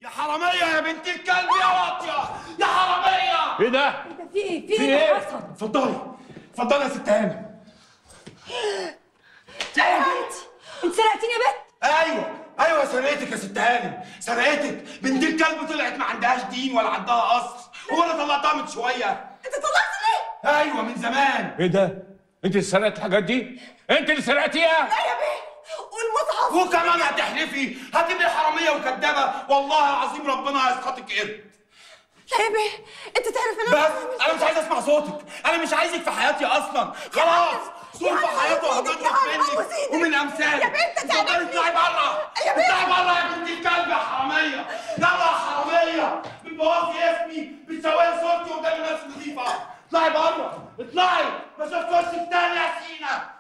حرامية يا بنت الكلب يا واطية يا حرامية ايه ده؟ في ايه في في ايه إيه؟ اللي حصل اتفضلي اتفضلي يا ست هانم لا يا بنتي انت سرقتيني يا بنت ايوه ايوه سرقتك يا ست هانم سرقتك بنت الكلب طلعت ما عندهاش دين ولا عندها قصر هو انا طلعتها من شويه انت طلعت ليه ايوه من زمان ايه ده؟ انت اللي سرقت الحاجات دي؟ انت اللي سرقتيها؟ لا يا بيه والمصحف وكمان هتحلفي هتبقي حراميه وكدابه والله العظيم ربنا هيسقطك قرد لا يا بيه انت تعرف انا بس انا مش عايز اسمع صوتك انا مش عايزك في حياتي اصلا خلاص صوت في عم حياته أبوس إيدك، يا هضرب عم أبوس منك إيدك. ومن امثالك يا بنت اتفضلي تعبتني. اطلعي بره يا بنت. اطلعي بره يا بنت الكلب يا حراميه يلا يا حراميه بتبوظي اسمي بتسوي صورتي قدام الناس نظيفه اطلعي بره اطلعي ما اشوفكش تاني يا سينا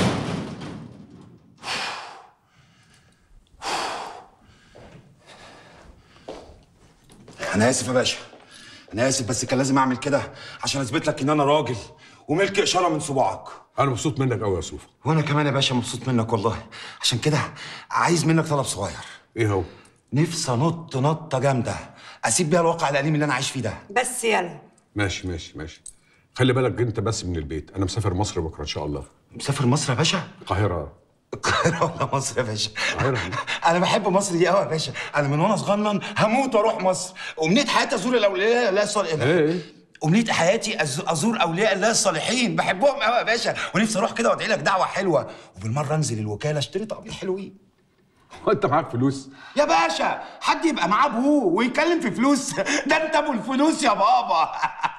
انا اسف يا باشا انا اسف بس كان لازم اعمل كده عشان اثبت لك ان انا راجل وملك اشاره من صباعك انا مبسوط منك قوي يا صوفي وانا كمان يا باشا مبسوط منك والله عشان كده عايز منك طلب صغير ايه هو نفسي انط نطه جامده اسيب بيها الواقع الاليم اللي انا عايش فيه ده بس يلا ماشي ماشي ماشي خلي بالك انت بس من البيت انا مسافر مصر بكره ان شاء الله مسافر مصر يا باشا القاهره القاهره ولا مصر يا باشا القاهرة. انا بحب مصر دي قوي يا باشا انا من وانا صغنن هموت واروح مصر امنيه حياتي ازور الاولياء لا الصالحين ايه امنيه حياتي أز- ازور اولياء الله الصالحين بحبهم قوي يا باشا ونفسي اروح كده وادعي لك دعوه حلوه وبالمره انزل الوكاله اشتري طقمين حلوين هو انت معاك فلوس يا باشا حد يبقى معاه ابوه ويتكلم في فلوس ده انت ابو الفلوس يا بابا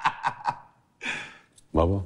بابا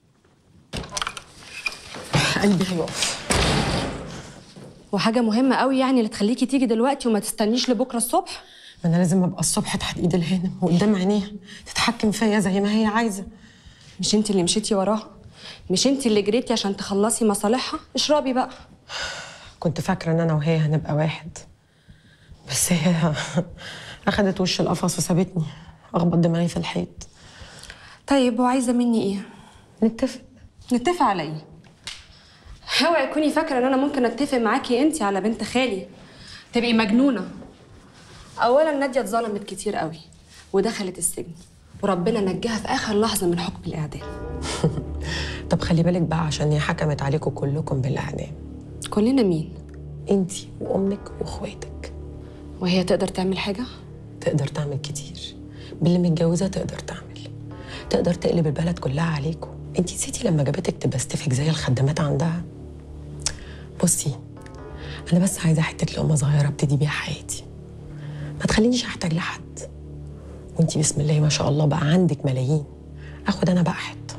قلبي هيقف وحاجة مهمة قوي يعني اللي تخليكي تيجي دلوقتي وما تستنيش لبكرة الصبح ما انا لازم ابقى الصبح تحت ايد الهانم وقدام عينيها تتحكم فيا زي ما هي عايزه مش انت اللي مشيتي وراها مش انت اللي جريتي عشان تخلصي مصالحها اشربي بقى كنت فاكره ان انا وهي هنبقى واحد بس هي اخدت وش القفص وسابتني اخبط دماغي في الحيط طيب وعايزة مني ايه نتفق نتفق على ايه اوعي تكوني فاكرة ان انا ممكن اتفق معاكي انت على بنت خالي تبقي مجنونة اولا نادية اتظلمت كتير قوي ودخلت السجن وربنا نجاها في اخر لحظة من حكم الاعدام طب خلي بالك بقى عشان هي حكمت عليكم كلكم بالاعدام كلنا مين انتي وامك واخواتك وهي تقدر تعمل حاجة تقدر تعمل كتير باللي متجوزه تقدر تعمل تقدر تقلب البلد كلها عليكم انتي نسيتي لما جابتك تبستفك زي الخدامات عندها بصي انا بس عايزه حته لقمه صغيره ابتدي بيها حياتي ما تخلينيش احتاج لحد وانتي بسم الله ما شاء الله بقى عندك ملايين اخد انا بقى حته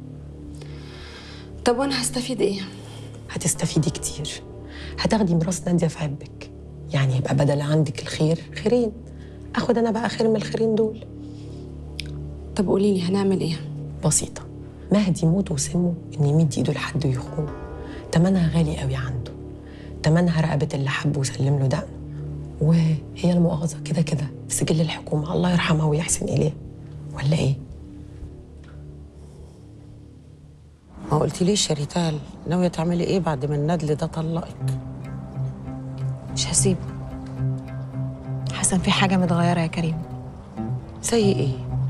طب وانا هستفيد ايه هتستفيدي كتير هتاخدي ميراث ناديه في عبك يعني يبقى بدل عندك الخير خيرين اخد انا بقى خير من الخيرين دول طب قولي لي هنعمل ايه بسيطة مهدي موت وسمه إن يمد إيده لحد ويخونه تمنها غالي قوي عنده تمنها رقبة اللي حبه وسلم له دقنه وهي المؤاخذة كده كده في سجل الحكومة الله يرحمها ويحسن إليها ولا إيه؟ ما قلتليش يا ريتال ناوية تعملي ايه بعد ما الندل ده طلقك مش هسيبه حسن في حاجة متغيرة يا كريم زي ايه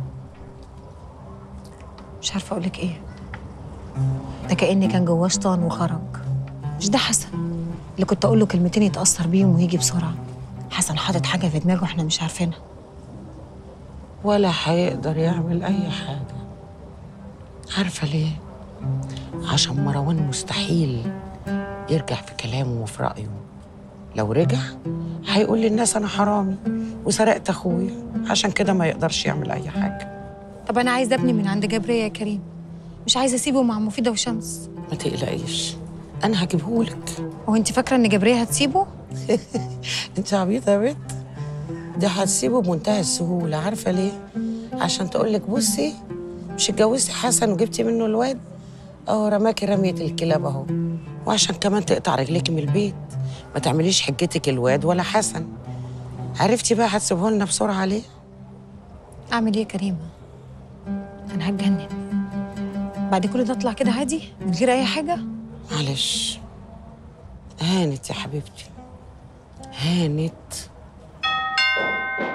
مش عارفة أقولك إيه ده كأن كان جواه شيطان وخرج مش ده حسن اللي كنت أقول له كلمتين يتأثر بيهم ويجي بسرعة حسن حاطط حاجة في دماغه إحنا مش عارفينها ولا هيقدر يعمل اي حاجة عارفة ليه عشان مروان مستحيل يرجع في كلامه وفي رأيه لو رجع هيقول للناس انا حرامي وسرقت اخويا عشان كده ما يقدرش يعمل اي حاجة طب أنا عايزة ابني من عند جبرية يا كريم مش عايزة أسيبه مع مفيدة وشمس ما تقلقيش انا هجيبهولك هو أنت فاكرة إن جبرية هتسيبه؟ انت عبيطه يا بنت دي هتسيبه بمنتهى السهوله عارفه ليه عشان تقول لك بصي مش اتجوزتي حسن وجبتي منه الواد اه رماكي رميه الكلاب اهو وعشان كمان تقطع رجليك من البيت ما تعمليش حجتك الواد ولا حسن عرفتي بقى هتسيبه لنا بسرعه ليه أعمل إيه يا كريمة؟ أنا هتجنن بعد كل ده أطلع كده عادي من غير أي حاجة؟ معلش هانت يا حبيبتي هانت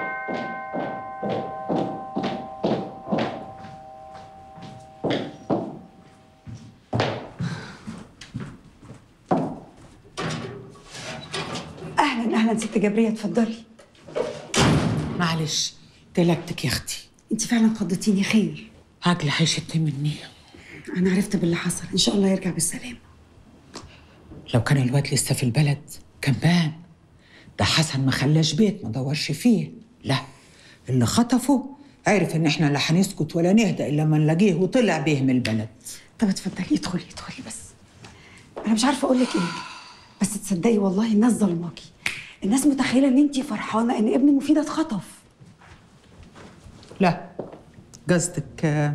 اهلا اهلا ست جبريه اتفضلي معلش تلكتك يا اختي انت فعلا خضتيني خير عقلي هيشت مني انا عرفت باللي حصل ان شاء الله يرجع بالسلامه لو كان الواد لسه في البلد كان بان ده حسن ما خلاش بيت ما دورش فيه لا اللي خطفه عرف ان احنا لا هنسكت ولا نهدى الا لما نلاقيه وطلع بيه من البلد طب اتفضلي ادخلي ادخلي بس انا مش عارفه اقول لك ايه بس تصدقي والله الناس ظلماكي الناس متخيله ان انت فرحانه ان ابن مفيده اتخطف لا قصدك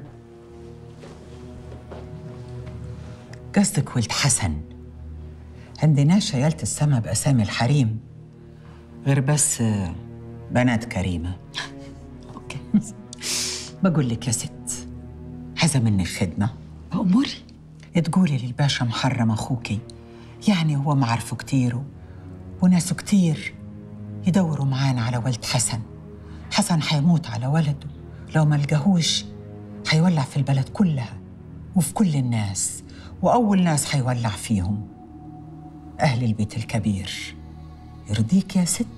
قصدك ولد حسن عندناش عيالة السما بأسامي الحريم غير بس بنات كريمة اوكي بقول لك يا ست عايزة منك خدمة اموري تقولي للباشا محرم أخوكي يعني هو معارفه كتير وناسه كتير يدوروا معانا على ولد حسن حسن حيموت على ولده لو ما لقاهوش حيولع في البلد كلها وفي كل الناس وأول ناس حيولع فيهم أهل البيت الكبير يرضيك يا ست؟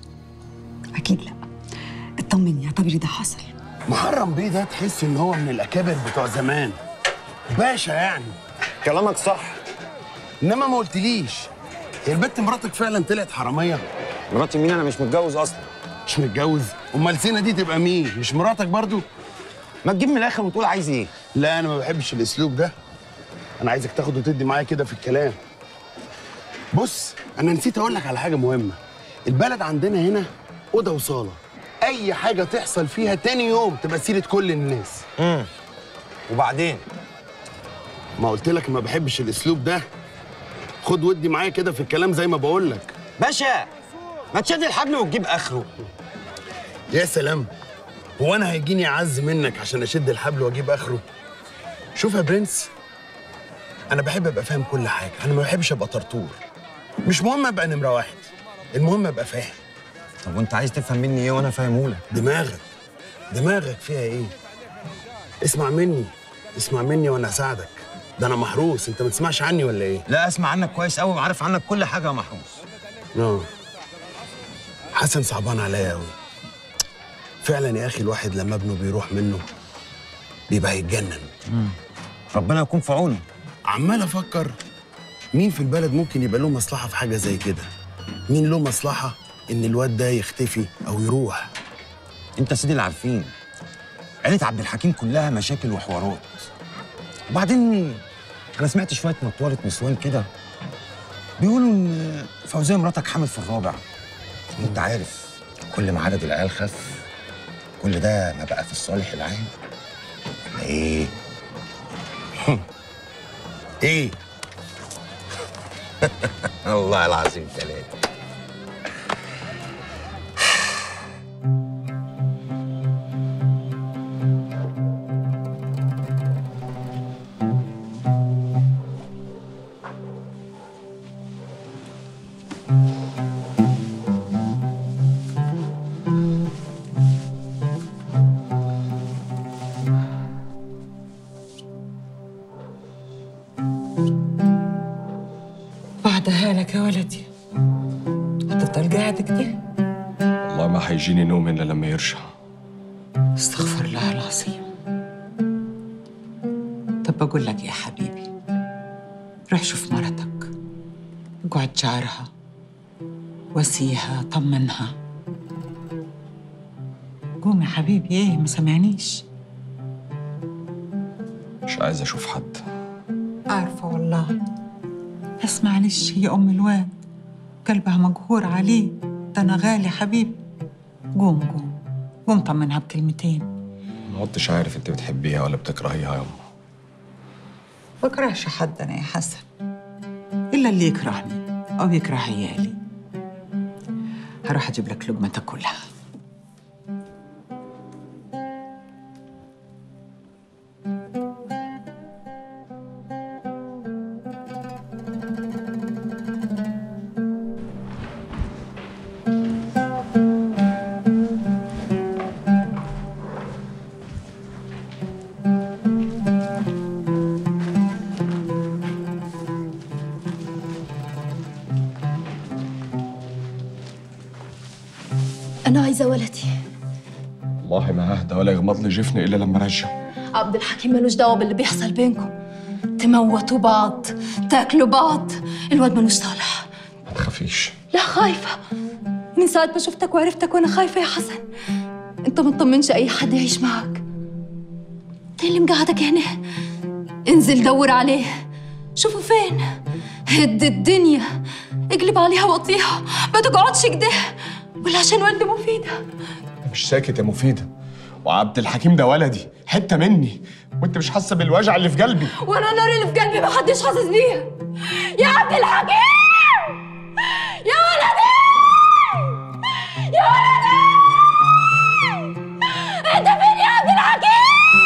اكيد لا اطمني اعتبري ده حصل محرم بيه ده تحس ان هو من الاكابر بتوع زمان باشا يعني كلامك صح انما ما قلتليش هي البت مراتك فعلا طلعت حراميه مراتي مين انا مش متجوز اصلا مش متجوز امال سينا دي تبقى مين مش مراتك برضو ما تجيب من الاخر وتقول عايز ايه لا انا ما بحبش الاسلوب ده انا عايزك تاخد وتدي معايا كده في الكلام بص انا نسيت اقول لك على حاجه مهمه البلد عندنا هنا اوضه وصاله اي حاجه تحصل فيها تاني يوم تبقى سيره كل الناس امم وبعدين ما قلت لك ما بحبش الاسلوب ده خد ودي معايا كده في الكلام زي ما بقول لك باشا ما تشد الحبل وتجيب اخره يا سلام هو انا هيجيني اعز منك عشان اشد الحبل واجيب اخره شوف يا برنس انا بحب ابقى فاهم كل حاجه انا ما بحبش ابقى طرطور مش مهم ابقى نمره واحد المهم ابقى فاهم طب وانت عايز تفهم مني ايه وانا فاهمهولك دماغك دماغك فيها ايه اسمع مني اسمع مني وانا اساعدك ده انا محروس انت ما تسمعش عني ولا ايه لا اسمع عنك كويس قوي وعارف عنك كل حاجه يا محروس اه حسن صعبان عليا قوي فعلا يا اخي الواحد لما ابنه بيروح منه بيبقى هيتجنن ربنا يكون في عونه عمال افكر مين في البلد ممكن يبقى له مصلحه في حاجه زي كده مين له مصلحه ان الواد ده يختفي او يروح انت سيدي اللي عارفين عيله عبد الحكيم كلها مشاكل وحوارات وبعدين انا سمعت شويه نطوره نسوان كده بيقولوا ان فوزيه مراتك حامل في الرابع وانت عارف كل ما عدد العيال خف كل ده ما بقى في الصالح العام ولا ايه ايه الله العظيم ثلاثة بعدها لك يا ولدي هتفضل قاعد كده والله ما هيجيني نوم الا لما يرجع استغفر الله العظيم طب بقول لك يا حبيبي روح شوف مرتك اقعد جارها وسيها طمنها قوم يا حبيبي ايه ما سمعنيش مش عايز اشوف حد عارفة والله بس معلش هي أم الواد قلبها مقهور عليه ده أنا غالي حبيبي قوم قوم قوم طمنها بكلمتين ما كنتش عارف انت بتحبيها ولا بتكرهيها يا امه بكرهش حد أنا يا حسن إلا اللي يكرهني أو يكره عيالي هروح أجيب لك لقمة تاكلها أنا عايزة ولدي والله ما ههدى ولا يغمض لي جفني الا لما ارجع عبد الحكيم ملوش دعوة باللي بيحصل بينكم تموتوا بعض تاكلوا بعض الواد ملوش طالع ما تخافيش لا خايفة من ساعة ما شفتك وعرفتك وأنا خايفة يا حسن أنت ما تطمنش أي حد يعيش معك ده اللي مقعدك هنا انزل دور عليه شوفوا فين هد الدنيا اقلب عليها وطيها ما تقعدش كده ولا عشان ولد مفيدة مش ساكت يا مفيده وعبد الحكيم ده ولدي حته مني وانت مش حاسه بالوجع اللي في قلبي وانا النار اللي في قلبي محدش حاسس بيها يا عبد الحكيم يا ولدي يا ولدي انت فين يا عبد الحكيم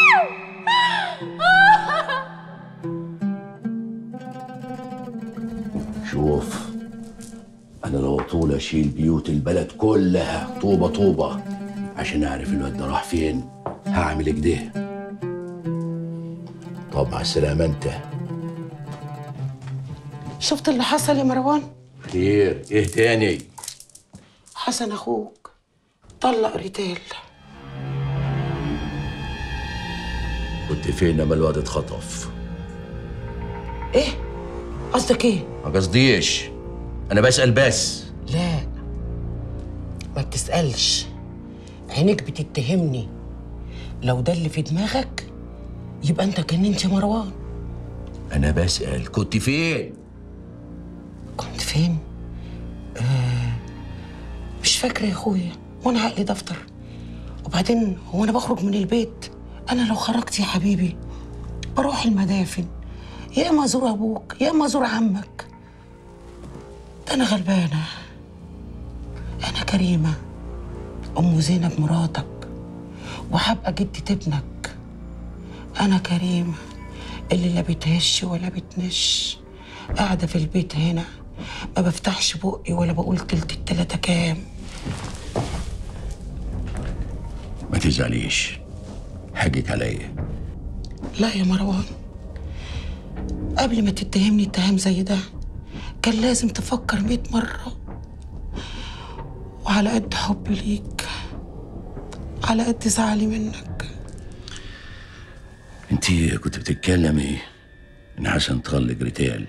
شوف انا لو طول اشيل بيوت البلد كلها طوبه طوبه عشان اعرف الواد ده راح فين هعمل كده طب مع السلامه انت شفت اللي حصل يا مروان خير ايه تاني حسن اخوك طلق ريتال كنت فين لما الواد اتخطف ايه قصدك ايه ما قصديش انا بسال بس لا ما بتسألش عينيك بتتهمني لو ده اللي في دماغك يبقى انت جننت مروان انا بسال كنت فين كنت فين؟ آه مش فاكرة يا اخويا وانا عقلي دفتر وبعدين هو انا بخرج من البيت انا لو خرجت يا حبيبي بروح المدافن يا اما ازور ابوك يا اما ازور عمك ده انا غلبانه انا كريمه ام زينب مراتك وهبقى جدة ابنك انا كريمه اللي لا بتهش ولا بتنش قاعده في البيت هنا ما بفتحش بقي ولا بقول تلت التلاته كام ما تزعليش حقك عليا لا يا مروان قبل ما تتهمني اتهام زي ده كان لازم تفكر مئة مرة وعلى قد حبي ليك على قد زعلي منك انت كنت بتتكلمي ان حسن طلق ريتال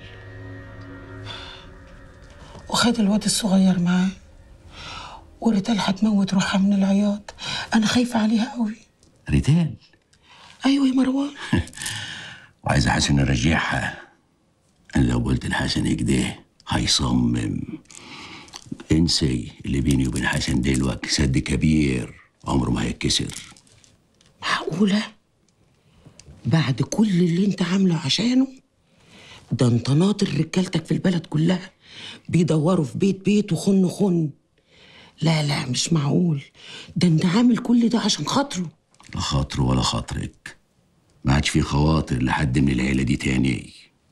وخد الواد الصغير معاه وريتال هتموت روحها من العياط انا خايفة عليها قوي ريتال ايوه يا مروان وعايز حسن ارجعها انا لو قلت لحسن كده هيصمم انسي اللي بيني وبين حسن دلوقتي سد كبير عمره ما هيتكسر معقولة بعد كل اللي انت عامله عشانه ده انت ناطر رجالتك في البلد كلها بيدوروا في بيت بيت وخن خن لا لا مش معقول ده انت عامل كل ده عشان خاطره لا خاطره ولا خاطرك ما عادش في خواطر لحد من العيلة دي تاني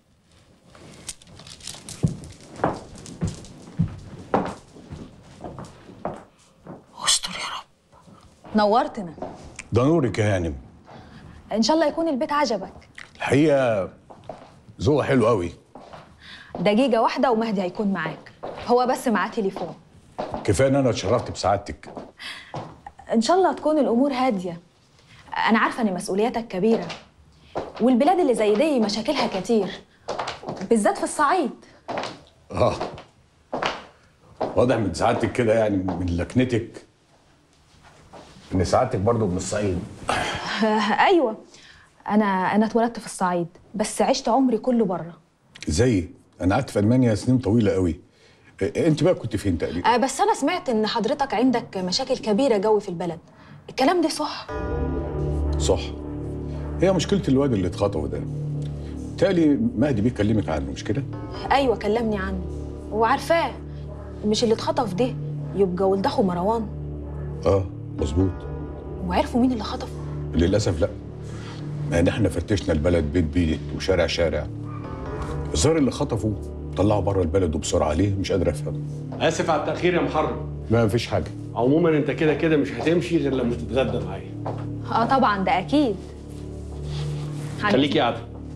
استر يا رب نورتنا ده نورك يا هانم ان شاء الله يكون البيت عجبك الحقيقه ذوقه حلو قوي دقيقه واحده ومهدي هيكون معاك هو بس معاه تليفون كفايه ان انا اتشرفت بسعادتك ان شاء الله تكون الامور هاديه انا عارفه ان مسؤولياتك كبيره والبلاد اللي زي دي مشاكلها كتير بالذات في الصعيد اه واضح من سعادتك كده يعني من لكنتك ان سعادتك برضو من الصعيد ايوه انا انا اتولدت في الصعيد بس عشت عمري كله بره زي انا قعدت في المانيا سنين طويله قوي إيه، انت بقى كنت فين تقريبا آه، بس انا سمعت ان حضرتك عندك مشاكل كبيره جوي في البلد الكلام ده صح صح هي مشكله الواد اللي اتخطف ده تالي مهدي بيكلمك عنه مش كده ايوه كلمني عنه وعارفاه مش اللي اتخطف ده يبقى ولد اخو مروان اه مظبوط وعرفوا مين اللي خطفه للاسف لا يعني احنا فتشنا البلد بيت بيت وشارع شارع الظاهر اللي خطفه طلعه بره البلد وبسرعه ليه مش قادر افهم اسف على التاخير يا محرم ما فيش حاجه عموما انت كده كده مش هتمشي غير لما تتغدى معايا اه طبعا ده اكيد خليكي قاعده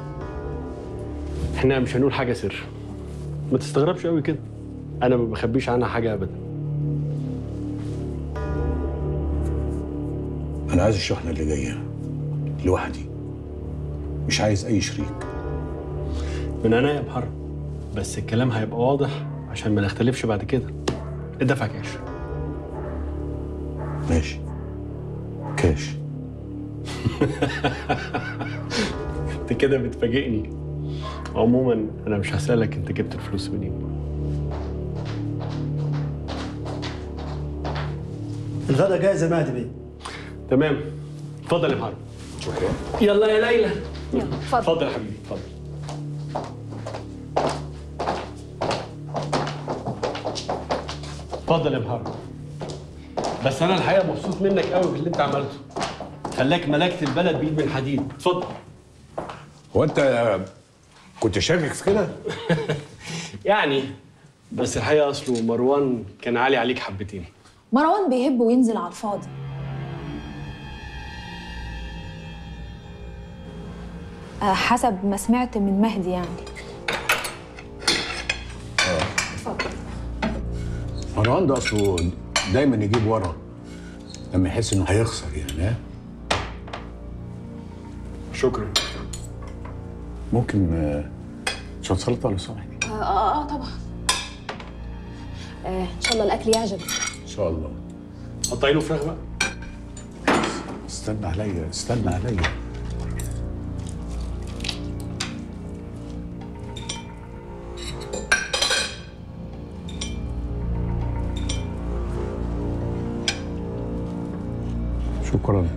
احنا مش هنقول حاجه سر ما تستغربش قوي كده انا ما بخبيش عنها حاجه ابدا انا عايز الشحنه اللي جايه لوحدي مش عايز اي شريك من انا يا محرم بس الكلام هيبقى واضح عشان ما نختلفش بعد كده ادفع كاش ماشي كاش انت كده بتفاجئني عموما انا مش هسألك انت جبت الفلوس منين الغدا جاهز يا مهدي بيه تمام اتفضل يا محرم يلا يا ليلى يلا اتفضل اتفضل يا حبيبي اتفضل اتفضل يا محرم بس انا الحقيقه مبسوط منك قوي باللي انت عملته خلاك ملكت البلد بايد من حديد اتفضل هو انت كنت شاكك في كده يعني بس الحقيقه اصله مروان كان عالي عليك حبتين مروان بيهب وينزل على الفاضي آه، حسب ما سمعت من مهدي يعني مروان ده اصله دايما يجيب ورا لما يحس انه هيخسر يعني ها شكرا ممكن آه، شويه سلطه لو سمحت اه اه, آه طبعا آه ان شاء الله الاكل يعجبك ان شاء الله قطعي له فراخ بقى استنى عليا استنى عليا شكرا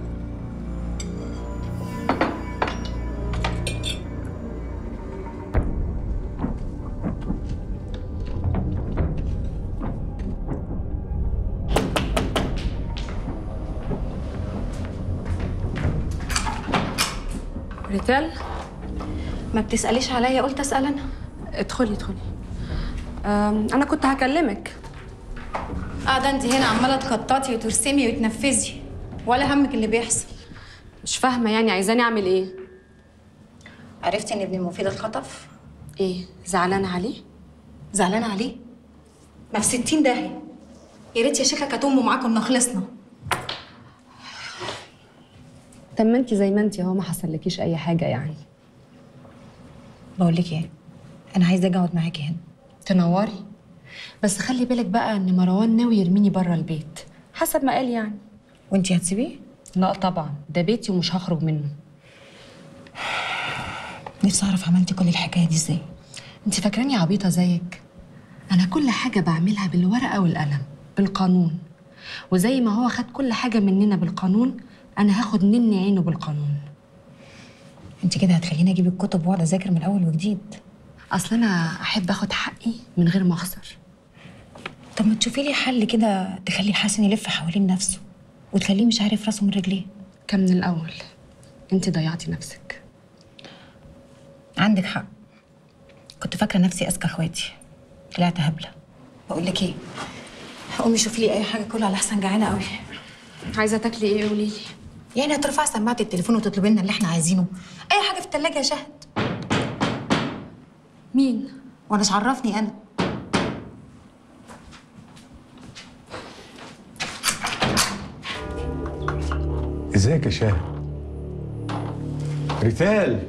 ريتال ما بتسأليش عليا قلت أسأل أنا ادخلي ادخلي أم، انا كنت هكلمك قاعدة أنت هنا عمالة تخططي وترسمي وتنفذي ولا همك اللي بيحصل مش فاهمه يعني عايزاني اعمل ايه عرفتي إن ابن مفيد اتخطف؟ ايه زعلانه عليه زعلانة عليه؟ ما في ستين داهية يا ريت يا شيخة كانت أمه معاكم كنا خلصنا طب ما انت زي ما انت اهو ما حصلكيش اي حاجه يعني بقول لك ايه انا عايزه اجي اقعد معاكي هنا تنوري بس خلي بالك بقى ان مروان ناوي يرميني بره البيت حسب ما قال يعني وانتي هتسيبيه لا طبعا ده بيتي ومش هخرج منه نفسي اعرف عملتي كل الحكايه دي ازاي انت فاكراني عبيطه زيك انا كل حاجه بعملها بالورقه والقلم بالقانون وزي ما هو خد كل حاجه مننا بالقانون انا هاخد مني عينه بالقانون انت كده هتخليني اجيب الكتب واقعد اذاكر من اول وجديد اصل انا احب اخد حقي من غير ما اخسر طب ما تشوفي لي حل كده تخلي حسن يلف حوالين نفسه وتخليه مش عارف راسه من رجليه كان من الاول انت ضيعتي نفسك عندك حق كنت فاكره نفسي اذكى اخواتي طلعت هبله بقول لك ايه قومي شوفي لي اي حاجه كلها على احسن جعانه قوي عايزه تاكلي ايه قولي لي يعني هترفعي سماعه التليفون وتطلبي لنا اللي احنا عايزينه اي حاجه في الثلاجه يا شهد مين وانا مش عرفني انا ازيك يا شاهد ريتال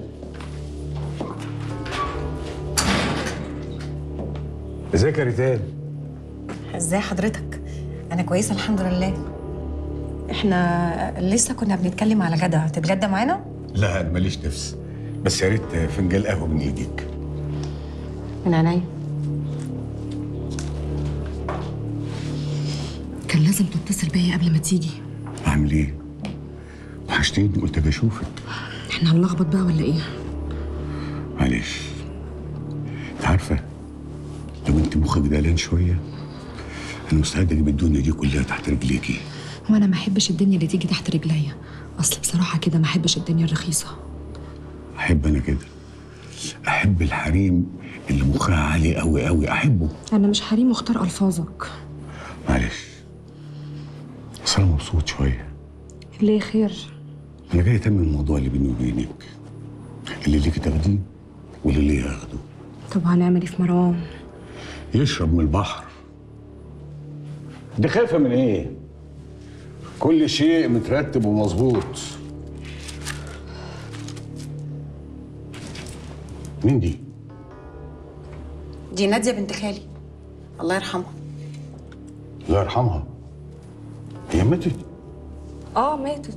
ازيك يا ريتال ازاي حضرتك انا كويسه الحمد لله احنا لسه كنا بنتكلم على غدا تتغدى معانا لا انا ماليش نفس بس يا ريت فنجان قهوه من ايدك من عينيا كان لازم تتصل بيا قبل ما تيجي اعمل ايه وحشتني قلت اجي اشوفك احنا هنلخبط بقى ولا ايه معلش انت عارفه لو انت مخك دالان شويه انا مستعد اجيب الدنيا دي كلها تحت رجليكي وانا ما احبش الدنيا اللي تيجي تحت رجليا اصل بصراحه كده ما احبش الدنيا الرخيصه احب انا كده احب الحريم اللي مخها عالي قوي قوي احبه انا مش حريم واختار الفاظك معلش بس انا مبسوط شويه ليه خير انا جاي اتمم الموضوع اللي بيني وبينك اللي ليكي تاخديه واللي ليا اخده طب هنعمل ايه في مروان يشرب من البحر دي خايفه من ايه كل شيء مترتب ومظبوط مين دي؟ دي ناديه بنت خالي الله يرحمها الله يرحمها هي ماتت اه ماتت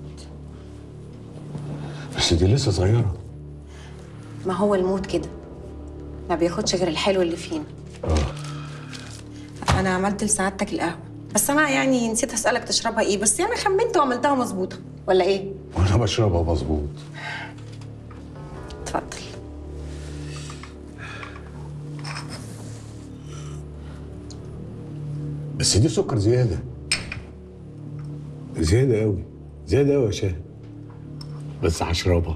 بس دي لسه صغيرة ما هو الموت كده ما بياخدش غير الحلو اللي فينا انا عملت لسعادتك القهوه بس انا يعني نسيت اسالك تشربها ايه بس يعني خمنت وعملتها مظبوطه ولا ايه وأنا بشربها مظبوط اتفضل بس دي سكر زيادة زيادة قوي زيادة قوي يا شاهد بس هشربها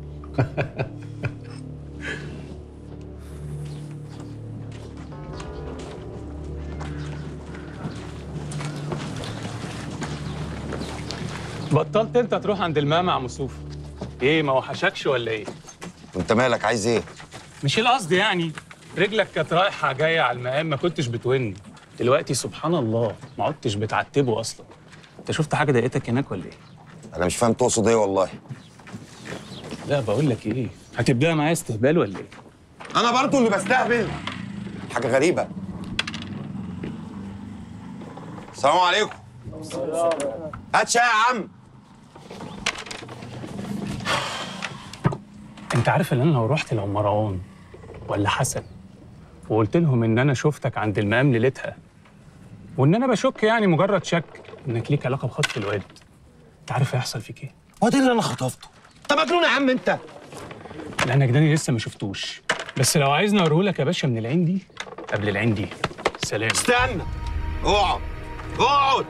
بطلت انت تروح عند الماء مع مصوف ايه ما وحشكش ولا ايه وانت مالك عايز ايه؟ مش القصد يعني رجلك كانت رايحه جايه على المقام ما كنتش بتون دلوقتي سبحان الله ما عدتش بتعتبه اصلا انت شفت حاجه ضايقتك هناك ولا ايه انا مش فاهم تقصد ايه والله لا بقول لك ايه هتبدأ معايا استهبال ولا ايه انا برضو اللي بستهبل حاجه غريبه السلام عليكم هات شاي يا عم انت عارف ان انا لو رحت لو مروان ولا حسن وقلت لهم ان انا شفتك عند المقام ليلتها وان انا بشك يعني مجرد شك انك ليك علاقه بخطف الواد انت عارف هيحصل فيك ايه هو ده اللي انا خطفته انت مجنون يا عم انت لا انا جداني لسه ما شفتوش بس لو عايزني اوريهولك يا باشا من العين دي قبل العين دي سلام استنى اقعد اقعد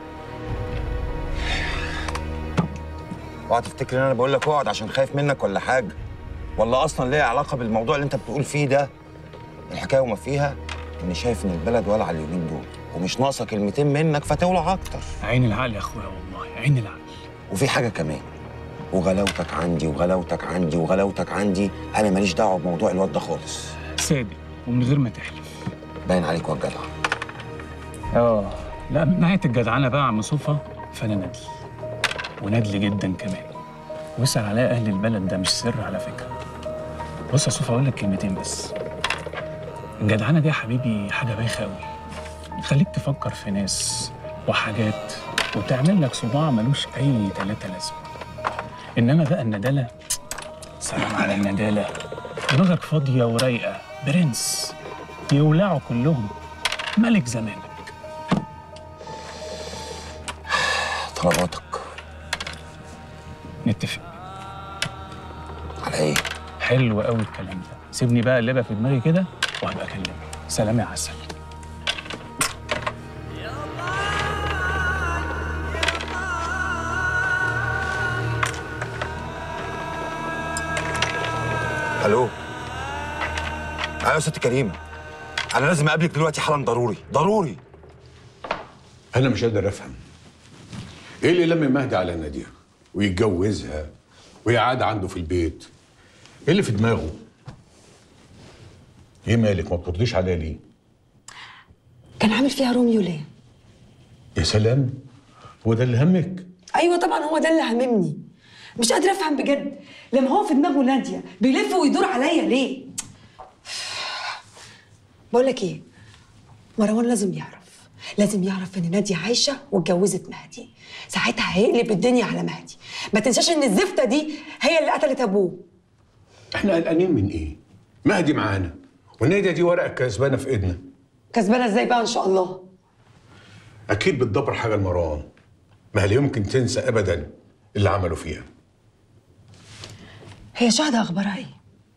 اوعى تفتكر ان انا بقول لك اقعد عشان خايف منك ولا حاجه ولا اصلا ليها علاقه بالموضوع اللي انت بتقول فيه ده الحكايه وما فيها اني شايف ان البلد ولع اليومين دول ومش ناقصه كلمتين منك فتولع اكتر عين العقل يا اخويا والله عين العقل وفي حاجه كمان وغلاوتك عندي وغلاوتك عندي وغلاوتك عندي انا ماليش دعوه بموضوع الواد ده خالص صادق ومن غير ما تحلف باين عليك واد جدع اه لا من ناحيه الجدعنه بقى يا عم صوفا فانا ندل وندل جدا كمان واسال عليا اهل البلد ده مش سر على فكره بص يا صوفا اقول لك كلمتين بس الجدعنه دي يا حبيبي حاجه بايخه قوي تخليك تفكر في ناس وحاجات وتعمل لك صداع ملوش اي تلاته لازمه انما بقى الندالة سلام على الندالة دماغك فاضية ورايقة برنس يولعوا كلهم ملك زمانك طلباتك نتفق على ايه؟ حلو قوي الكلام ده سيبني بقى اللعبة في دماغي كده وهبقى اكلمك سلام يا عسل الو ايوه يا ست كريمه انا لازم اقابلك دلوقتي حالا ضروري ضروري انا مش قادر افهم ايه اللي لم مهدي على ناديه ويتجوزها وهي قاعده عنده في البيت ايه اللي في دماغه ايه مالك ما بترضيش عليا ليه كان عامل فيها روميو ليه؟ يا سلام هو ده اللي همك ايوه طبعا هو ده اللي هممني مش قادره افهم بجد لما هو في دماغه ناديه بيلف ويدور عليا ليه؟ بقول لك ايه؟ مروان لازم يعرف لازم يعرف ان ناديه عايشه واتجوزت مهدي ساعتها هيقلب الدنيا على مهدي ما تنساش ان الزفته دي هي اللي قتلت ابوه احنا قلقانين من ايه مهدي معانا والناديه دي ورقه كسبانه في ايدنا كسبانه ازاي بقى ان شاء الله اكيد بتدبر حاجه لمروان ما هل يمكن تنسى ابدا اللي عملوا فيها هي شهد اخبارها ايه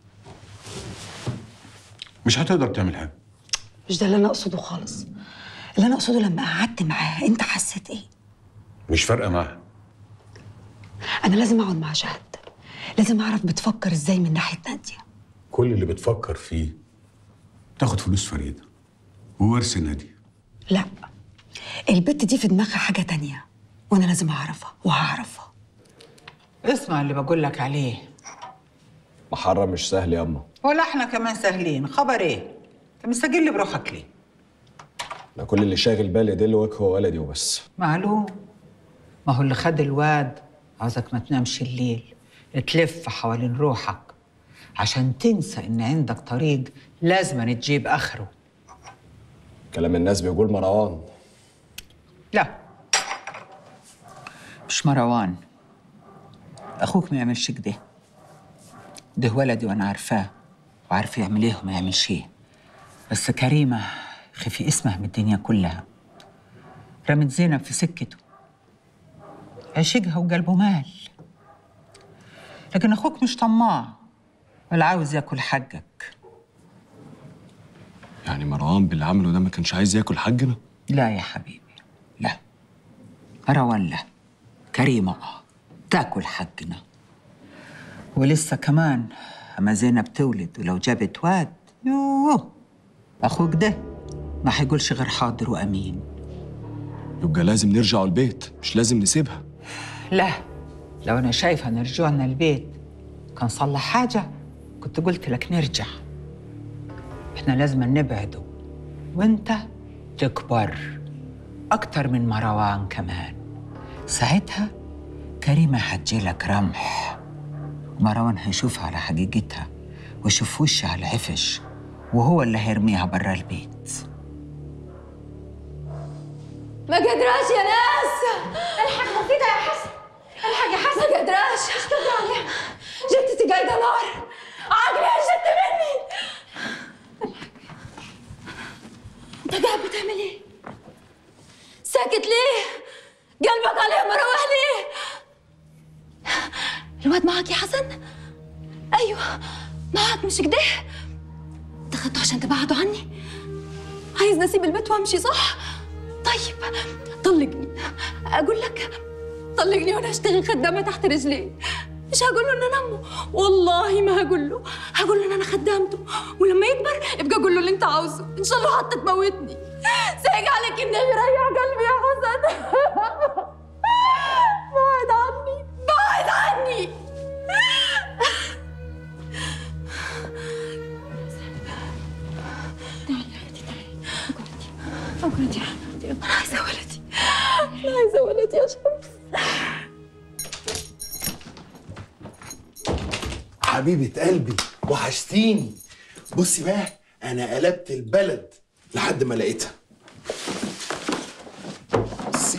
مش هتقدر تعمل حاجه مش ده اللي انا اقصده خالص اللي انا اقصده لما قعدت معاها انت حسيت ايه مش فارقه معاها انا لازم اقعد مع شهد لازم اعرف بتفكر ازاي من ناحيه ناديه كل اللي بتفكر فيه تاخد فلوس فريده وورث ناديه لا البت دي في دماغها حاجه تانية وانا لازم اعرفها وهعرفها اسمع اللي بقول لك عليه محرم مش سهل ياما ولا احنا كمان سهلين خبر ايه انت مستقل بروحك ليه انا كل اللي شاغل بالي ده اللي وجهه ولدي وبس معلوم ما هو اللي خد الواد عاوزك ما تنامش الليل تلف حوالين روحك عشان تنسى ان عندك طريق لازم تجيب اخره كلام الناس بيقول مروان لا مش مروان اخوك ما يعملش كده ده ولدي وانا عارفاه وعارف يعمل ايه وما يعملش ايه بس كريمه خفي اسمها من الدنيا كلها رمت زينب في سكته عشقها وقلبه مال لكن اخوك مش طماع ولا عاوز ياكل حقك يعني مروان باللي عمله ده ما كانش عايز ياكل حقنا لا يا حبيبي لا مروان لا كريمة اه تاكل حقنا ولسه كمان أما زينب تولد ولو جابت واد يوه أخوك ده ما حيقولش غير حاضر وأمين يبقى لازم نرجع البيت مش لازم نسيبها لا لو أنا شايفة إن رجوعنا البيت كان صلح حاجة كنت قلت لك نرجع إحنا لازم نبعده وأنت تكبر أكتر من مروان كمان ساعتها كريمة هتجيلك رمح مروان هيشوفها على حقيقتها ويشوف وشها على العفش وهو اللي هيرميها برا البيت ما قدراش يا ناس الحق مفيدة يا حسن الحق يا حسن ما قدراش مش قادرة عليها جدتي قايدة نار عقلي يا جدتي مني انت قاعد بتعمل ايه؟ ساكت ليه؟ قلبك عليه مروح ليه؟ الواد معك يا حسن؟ ايوه معك مش كده؟ انت خدته عشان تبعدوا عني؟ عايز نسيب البيت وامشي صح؟ طيب طلقني اقول لك طلقني وانا اشتغل خدامه تحت رجليه مش هقول له ان انا امه والله ما هقول له هقول له ان انا خدامته ولما يكبر ابقى اقول له اللي انت عاوزه ان شاء الله حتى تموتني سايق عليك النبي ريح قلبي يا حسن بعد عني بعد عني اقعدي اقعدي انا عايزه ولدي انا عايزه ولدي يا شمس حبيبة قلبي وحشتيني بصي بقى أنا قلبت البلد لحد ما لقيتها بصي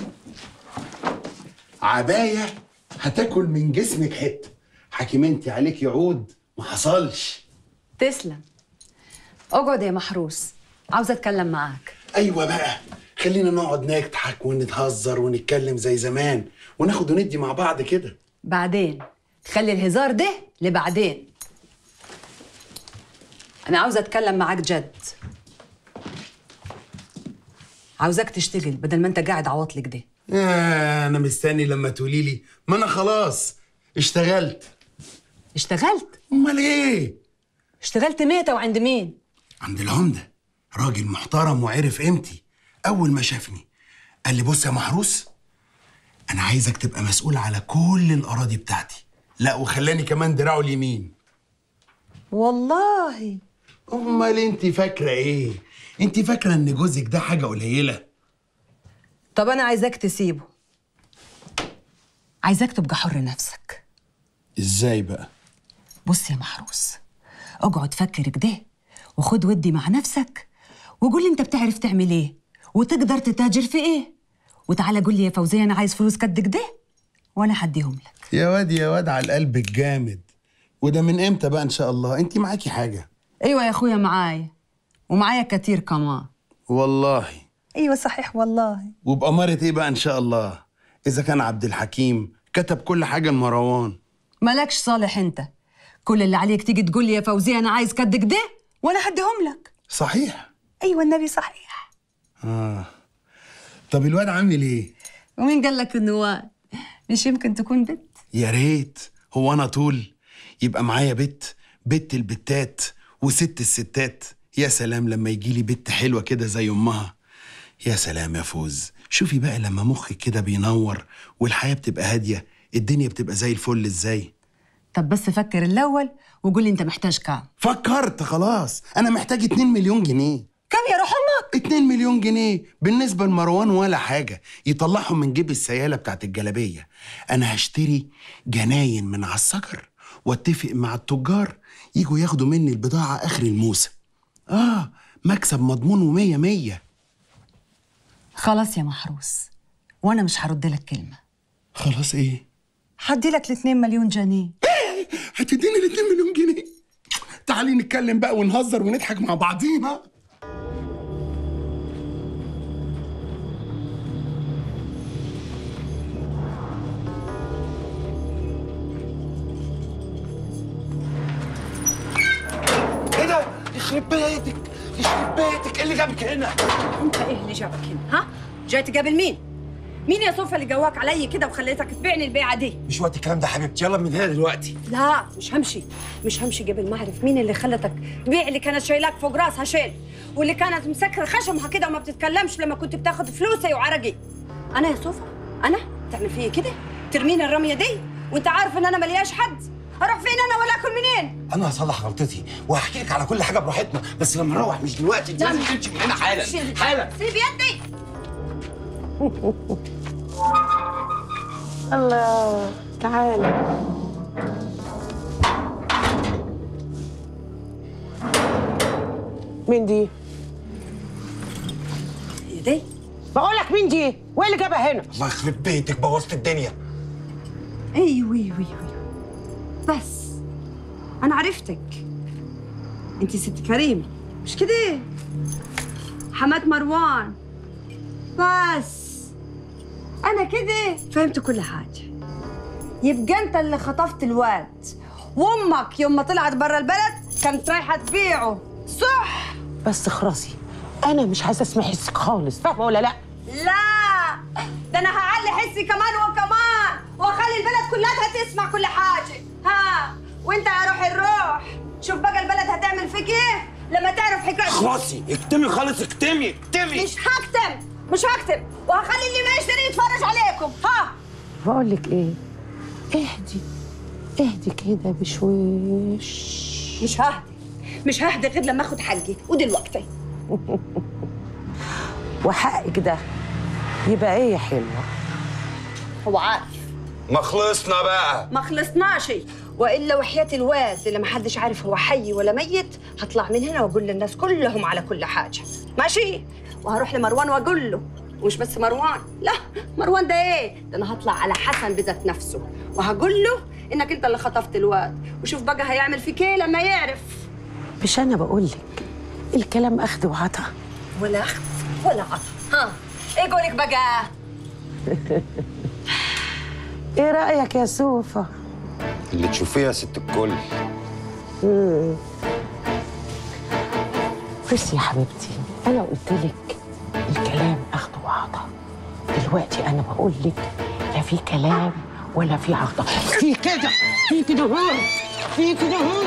عباية هتاكل من جسمك حتة حكيمنتي عليك يعود ما حصلش تسلم اقعد يا محروس عاوزه اتكلم معاك أيوة بقى خلينا نقعد نضحك ونتهزر ونتكلم زي زمان وناخد وندي مع بعض كده بعدين خلي الهزار ده لبعدين انا عاوزه اتكلم معاك جد عاوزاك تشتغل بدل ما انت قاعد عواطلك ده آه أنا مستني لما تقولي لي ما أنا خلاص اشتغلت اشتغلت أمال إيه؟ اشتغلت ميتة وعند مين عند العمدة راجل محترم وعرف قيمتي أول ما شافني قال لي بص يا محروس أنا عايزك تبقى مسؤول على كل الأراضي بتاعتي لا وخلاني كمان دراعه اليمين والله أمال أنت فاكرة إيه؟ أنت فاكرة إن جوزك ده حاجة قليلة طب انا عايزاك تسيبه عايزاك تبقى حر نفسك إزاي بقى؟ بص يا محروس اقعد فكر كده وخد ودي مع نفسك وقول لي انت بتعرف تعمل ايه وتقدر تتاجر في ايه وتعالى قول لي يا فوزيه انا عايز فلوس قد كده وانا هديهم لك يا واد يا واد على القلب الجامد وده من إمتى بقى إن شاء الله؟ أنت معاكي حاجة ايوه يا اخويا معايا ومعايا كتير كمان والله ايوه صحيح والله وبأمارة إيه بقى إن شاء الله؟ إذا كان عبد الحكيم كتب كل حاجة لمروان مالكش صالح انت كل اللي عليك تيجي تقول لي يا فوزيه انا عايز قد كده وانا هديهم لك صحيح ايوه النبي صحيح آه طب الواد عامل إيه؟ ومين قال لك انه واد مش يمكن تكون بنت يا ريت هو انا طول يبقى معايا بت بت البتات وست الستات يا سلام لما يجي لي بت حلوه كده زي امها يا سلام يا فوز شوفي بقى لما مخك كده بينور والحياه بتبقى هاديه الدنيا بتبقى زي الفل ازاي طب بس فكر الاول وقول لي انت محتاج كام فكرت خلاص انا محتاج 2 مليون جنيه كم يا روح امك 2 مليون جنيه بالنسبه لمروان ولا حاجه يطلعهم من جيب السياله بتاعت الجلابيه انا هشتري جناين من على الشجر واتفق مع التجار يجوا ياخدوا مني البضاعه اخر الموسم اه مكسب مضمون ومية مية خلاص يا محروس وانا مش هرد لك كلمه خلاص ايه هدي لك ال 2 مليون جنيه هتديني ال 2 مليون جنيه تعالي نتكلم بقى ونهزر ونضحك مع بعضينا ايه ده؟ يخرب بيتك يخرب بيتك ايه اللي جابك هنا؟ انت ايه اللي جابك هنا ها جاي تقابل مين مين يا صوفيا اللي جواك علي كده وخليتك تبيعني البيعه دي مش وقت الكلام ده حبيبتي يلا من هنا دلوقتي لا مش همشي مش همشي قبل ما اعرف مين اللي خلتك تبيع اللي كانت شايلاك فوق راسها شيل واللي كانت مسكره خشمها كده وما بتتكلمش لما كنت بتاخد فلوسي وعرقي انا يا صوفا انا تعمل فيا كده ترميني الرميه دي وانت عارف ان انا ملياش حد اروح فين انا ولا اكل منين انا هصلح غلطتي وهحكي لك على كل حاجه براحتنا بس لما نروح مش دلوقتي انت لازم تمشي من هنا حالا شيل- حالا سيب يدي الله تعالى مين دي؟ دي؟ بقول لك مين دي؟ وايه اللي جابها هنا؟ الله يخرب بيتك بوظت الدنيا ايوه ايوه ايوه بس انا عرفتك انت ست كريم مش كده حماة مروان بس انا كده فهمت كل حاجه يبقى انت اللي خطفت الواد وامك يوم ما طلعت برا البلد كانت رايحه تبيعه صح بس خراسي انا مش عايزه اسمع حسك خالص فاهمه ولا لا؟ لا ده انا هعلي حسي كمان وكمان واخلي البلد كلها تسمع كل حاجه ها وانت يا روح الروح شوف بقى البلد هتعمل فيك ايه لما تعرف حكايه خلاصي اكتمي خالص اكتمي اكتمي مش هكتم مش هكتم وهخلي اللي ما يشتري يتفرج عليكم ها بقول لك ايه؟ اهدي اهدي كده بشويش مش ههدي مش ههدي غير لما اخد حقي ودلوقتي وحقك ده يبقى ايه يا حلوه؟ هو عارف ما خلصنا بقى ما خلصناش والا وحياه الواد اللي ما حدش عارف هو حي ولا ميت هطلع من هنا واقول للناس كلهم على كل حاجه ماشي وهروح لمروان واقول له ومش بس مروان لا مروان ده ايه ده انا هطلع على حسن بذات نفسه وهقول له انك انت اللي خطفت الواد وشوف بقى هيعمل فيك ايه لما يعرف مش انا بقول لك الكلام اخذ وعطا ولا اخذ ولا عطا ها ايه قولك بقى ايه رايك يا سوفا؟ اللي تشوفيه يا ست الكل مم. بصي يا حبيبتي انا قلت لك الكلام اخذ وعطا دلوقتي انا بقول لك لا في كلام ولا في عطا في كده في كده هو في كده هو